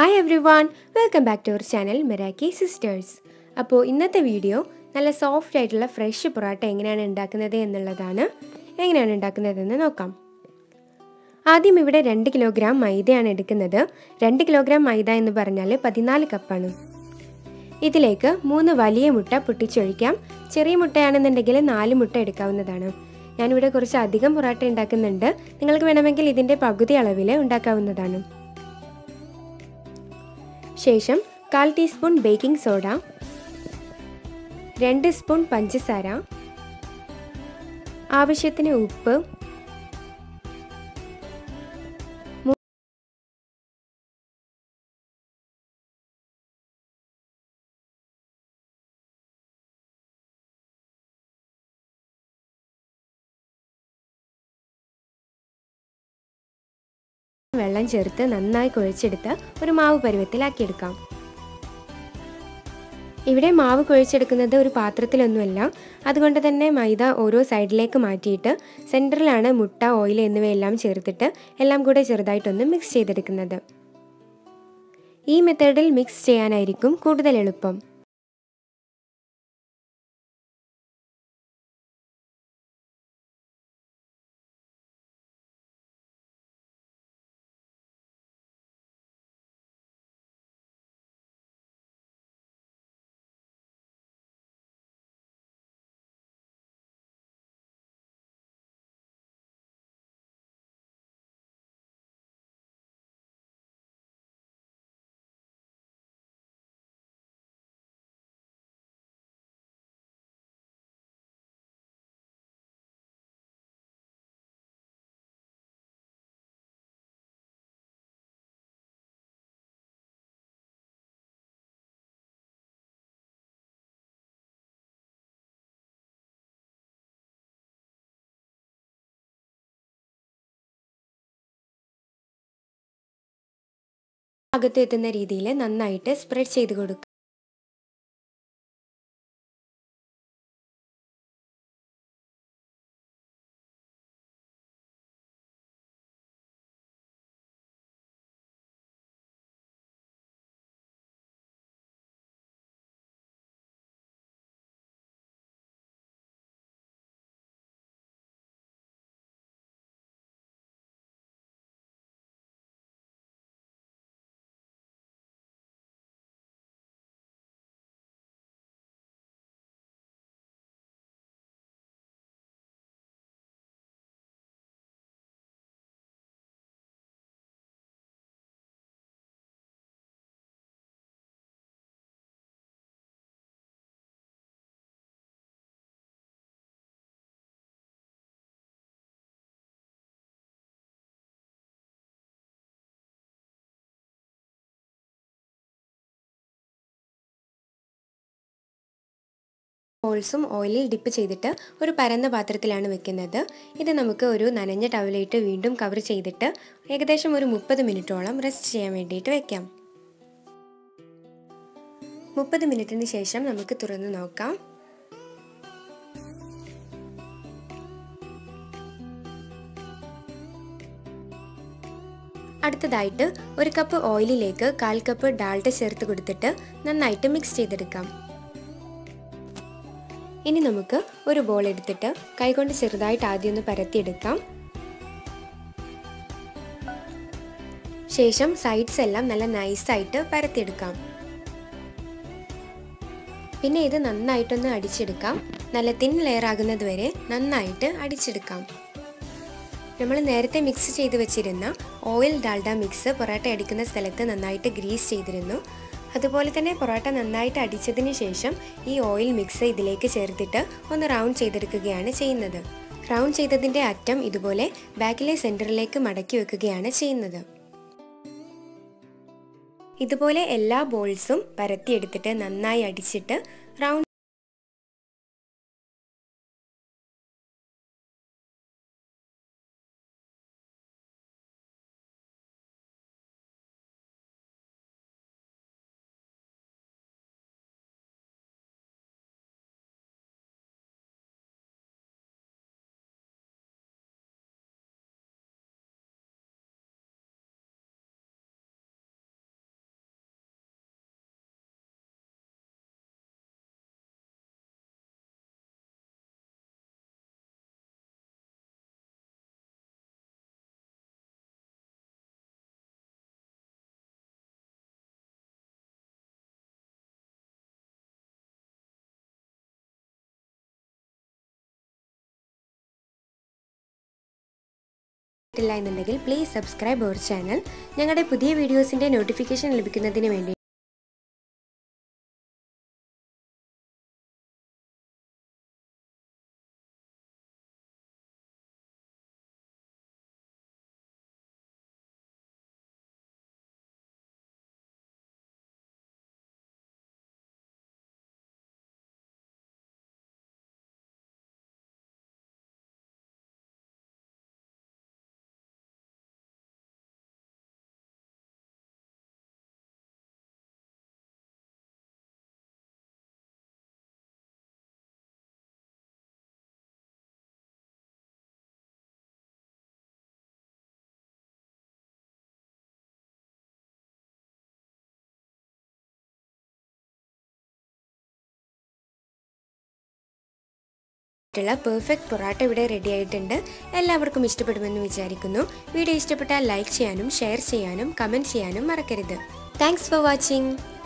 hi everyone welcome back to our channel Meraki sisters അപ്പോൾ ഇന്നത്തെ video നല്ല soft ആയിട്ടുള്ള ഫ്രഷ് പൊറോട്ട എങ്ങനെയാണ് ഉണ്ടാക്കുന്നത് എന്നുള്ളതാണ് എങ്ങനെയാണ് ഉണ്ടാക്കുന്നതെന്ന് നോക്കാം ആദ്യം ഇവിടെ രണ്ട് കിലോഗ്രാം മൈദയാണ് എടുക്കുന്നത് രണ്ട് കിലോഗ്രാം മൈദ എന്ന് പറഞ്ഞാൽ പതിനാല് കപ്പാണ് ഇതിലേക്ക് മൂന്ന് വലിയ മുട്ട പൊട്ടിച്ചൊഴിക്കാം ചെറിയ മുട്ടയാണെന്നുണ്ടെങ്കിൽ നാല് മുട്ട എടുക്കാവുന്നതാണ് ഞാനിവിടെ കുറച്ച് അധികം പൊറോട്ട ഉണ്ടാക്കുന്നുണ്ട് നിങ്ങൾക്ക് വേണമെങ്കിൽ ഇതിൻ്റെ പകുതി അളവിൽ ഉണ്ടാക്കാവുന്നതാണ് ശേഷം കാൽ ടീസ്പൂൺ ബേക്കിംഗ് സോഡ രണ്ട് സ്പൂൺ പഞ്ചസാര ആവശ്യത്തിന് ഉപ്പ് വെള്ളം ചേർത്ത് നന്നായി കുഴച്ചെടുത്ത് ഒരു മാവ് പരുവത്തിലാക്കിയെടുക്കാം ഇവിടെ മാവ് കുഴച്ചെടുക്കുന്നത് ഒരു പാത്രത്തിലൊന്നുമല്ല അതുകൊണ്ട് തന്നെ മൈദ ഓരോ സൈഡിലേക്ക് മാറ്റിയിട്ട് സെൻറ്ററിലാണ് മുട്ട ഓയിൽ എന്നിവയെല്ലാം ചേർത്തിട്ട് എല്ലാം കൂടെ ചെറുതായിട്ടൊന്ന് മിക്സ് ചെയ്തെടുക്കുന്നത് ഈ മെത്തേഡിൽ മിക്സ് ചെയ്യാനായിരിക്കും കൂടുതൽ എളുപ്പം അകത്ത് എത്തുന്ന രീതിയിൽ നന്നായിട്ട് സ്പ്രെഡ് ചെയ്ത് കൊടുക്കുക ബോൾസും ഓയിലിൽ ഡിപ്പ് ചെയ്തിട്ട് ഒരു പരന്ന പാത്രത്തിലാണ് വെക്കുന്നത് ഇത് നമുക്ക് ഒരു നനഞ്ഞ ടവലിട്ട് വീണ്ടും കവർ ചെയ്തിട്ട് ഏകദേശം ഒരു മുപ്പത് മിനിറ്റോളം റെസ്റ്റ് ചെയ്യാൻ വേണ്ടിയിട്ട് വെക്കാം മുപ്പത് മിനിറ്റിന് ശേഷം നമുക്ക് തുറന്ന് നോക്കാം അടുത്തതായിട്ട് ഒരു കപ്പ് ഓയിലിലേക്ക് കാൽ കപ്പ് ഡാൾഡ ചേർത്ത് കൊടുത്തിട്ട് നന്നായിട്ട് മിക്സ് ചെയ്തെടുക്കാം ഇനി നമുക്ക് ഒരു ബോൾ എടുത്തിട്ട് കൈകൊണ്ട് ചെറുതായിട്ട് ആദ്യം ഒന്ന് പരത്തിയെടുക്കാം ശേഷം സൈഡ്സ് എല്ലാം നല്ല നൈസായിട്ട് പരത്തിയെടുക്കാം പിന്നെ ഇത് നന്നായിട്ടൊന്ന് അടിച്ചെടുക്കാം നല്ല തിൻ ലെയർ ആകുന്നത് വരെ നന്നായിട്ട് അടിച്ചെടുക്കാം നമ്മൾ നേരത്തെ മിക്സ് ചെയ്ത് വെച്ചിരുന്ന ഓയിൽ ഡാൽഡ മിക്സ് പൊറോട്ട അടിക്കുന്ന സ്ഥലത്ത് നന്നായിട്ട് ഗ്രീസ് ചെയ്തിരുന്നു അതുപോലെ തന്നെ പൊറോട്ട നന്നായിട്ട് അടിച്ചതിന് ശേഷം ഈ ഓയിൽ മിക്സ് ഇതിലേക്ക് ചേർത്തിട്ട് ഒന്ന് റൗണ്ട് ചെയ്തെടുക്കുകയാണ് ചെയ്യുന്നത് റൗണ്ട് ചെയ്തതിൻ്റെ അറ്റം ഇതുപോലെ ബാക്കിലെ സെൻറ്ററിലേക്ക് മടക്കി വെക്കുകയാണ് ചെയ്യുന്നത് ഇതുപോലെ എല്ലാ ബോൾസും പരത്തിയെടുത്തിട്ട് നന്നായി അടിച്ചിട്ട് റൗണ്ട് ഇല്ല എന്നുണ്ടെങ്കിൽ പ്ലീസ് സബ്സ്ക്രൈബ് അവർ ചാനൽ ഞങ്ങളുടെ പുതിയ വീഡിയോസിൻ്റെ നോട്ടിഫിക്കേഷൻ ലഭിക്കുന്നതിന് വേണ്ടി ുള്ള പെർഫെക്റ്റ് പൊറാട്ട ഇവിടെ റെഡി ആയിട്ടുണ്ട് എല്ലാവർക്കും ഇഷ്ടപ്പെടുമെന്ന് വിചാരിക്കുന്നു വീഡിയോ ഇഷ്ടപ്പെട്ടാൽ ലൈക്ക് ചെയ്യാനും ഷെയർ ചെയ്യാനും കമൻറ്റ് ചെയ്യാനും മറക്കരുത് താങ്ക്സ് ഫോർ വാച്ചിങ്